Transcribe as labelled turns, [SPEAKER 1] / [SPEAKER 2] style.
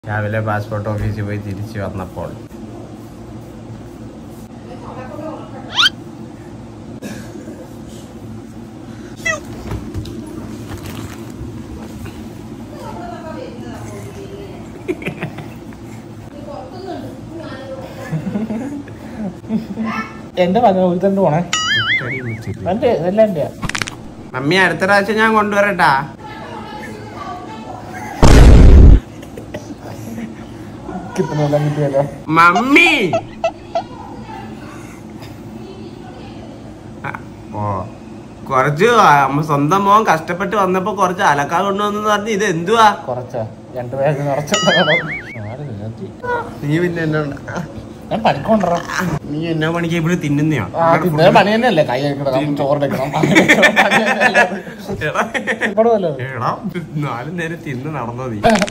[SPEAKER 1] രാവിലെ പാസ്പോർട്ട് ഓഫീസിൽ പോയി തിരിച്ചു വന്നപ്പോൾ
[SPEAKER 2] എന്റെ മകൻ ഒരുത്തണ്ട് പോണേ എന്റെ ഇതെല്ലാം എന്റെ
[SPEAKER 1] മമ്മി അടുത്ത പ്രാവശ്യം ഞാൻ കൊണ്ടുവരട്ടാ
[SPEAKER 2] കിട്ടുന്നെല്ലാം കിട്ടിയല്ലോ
[SPEAKER 1] മമ്മി ആ, ഓ കുറച്ച് അമ്മ സ്വന്തം മോൻ കഷ്ടപ്പെട്ട് വന്നപ്പോ കുറച്ച് അലക്കാ കൊണ്ടുവന്നു പറഞ്ഞ് ഇത് എന്തുവാ
[SPEAKER 2] കുറച്ചാ രണ്ടു പേർക്ക് നിറച്ചുണ്ടാകണം
[SPEAKER 1] നീ പിന്നെ എന്നെ
[SPEAKER 2] ഞാൻ പണിക്കൊണ്ടോ
[SPEAKER 1] നീ എന്നാ പണിക്ക് ഇവിടെ തിന്നുന്നയോ
[SPEAKER 2] ആ തിന്നേ പണി തന്നെയല്ലേ കൈ കഴിക്കണം ചോറെടുക്കണം
[SPEAKER 1] എടാ,
[SPEAKER 2] ഇപ്പോഴും
[SPEAKER 1] എടാ, നാല് നേരം തിന്ന് നടന്നോ നീ